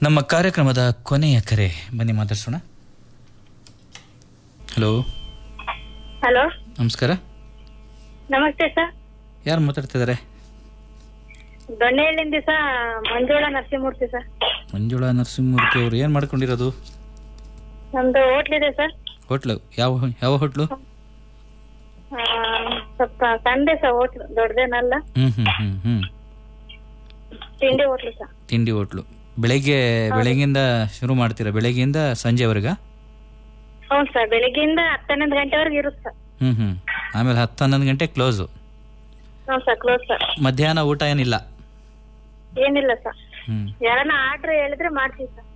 ನಮ್ಮ ಕಾರ್ಯಕ್ರಮದ ಕೊನೆಯ ಕರೆ ಬನ್ನಿ ಮಾತಾಡ್ಸೋಣ ಹಲೋ ಹಲೋ ನಮಸ್ಕಾರ ನಮಸ್ತೆ ಸರ್ ಯಾರು ಮಾತಾಡ್ತಿದ್ದಾರೆ ದೊಣ್ಣೆಹಳ್ಳಿಂದ ಸರ್ ಮಂಜುಳಾ ನರಸಿಂಹಮೂರ್ತಿ ಸರ್ ಮಂಜುಳಾ ನರಸಿಂಹಮೂರ್ತಿ ಅವರು ಏನು ಮಾಡ್ಕೊಂಡಿರೋದು ನಮ್ದು ಹೋಟ್ಲ್ ಇದೆ ಸರ್ ಹೋಟ್ಲು ಯಾವ ಯಾವ ಹೋಟ್ಲು ಆ, ಸ್ವಲ್ಪ ಸಂಡೆ ಸರ್ ಹೋಟ್ಲು ದೊಡ್ಡದೇನಲ್ಲ ಹ್ಞೂ ಹ್ಞೂ ಹ್ಞೂ ಹ್ಞೂ ತಿಂಡಿ ಹೋಟ್ಲು ಸರ್ ತಿಂಡಿ ಹೋಟ್ಲು ಬೆಳಗ್ಗೆ ಬೆಳಗ್ಗಿಂದ ಶುರು ಮಾಡ್ತೀರಾ ಬೆಳಗ್ಗೆಯಿಂದ ಸಂಜೆವರೆಗೆ ಹ್ಞೂ ಸರ್ ಬೆಳಿಗ್ಗೆಯಿಂದ ಹತ್ತು ಹನ್ನೊಂದು ಗಂಟೆವರೆಗೆ ಇರುತ್ತೆ ಸರ್ ಹ್ಞೂ ಹ್ಞೂ ಆಮೇಲೆ ಹತ್ತು ಹನ್ನೊಂದು ಗಂಟೆ ಕ್ಲೋಸು ಹ್ಞೂ ಸರ್ ಕ್ಲೋಸ್ ಸರ್ ಮಧ್ಯಾಹ್ನ ಊಟ ಏನಿಲ್ಲ ಏನಿಲ್ಲ ಸರ್ ಹ್ಞೂ ಯಾರನ್ನ ಆರ್ಡ್ರ್ ಹೇಳಿದ್ರೆ ಮಾಡ್ತೀವಿ ಸರ್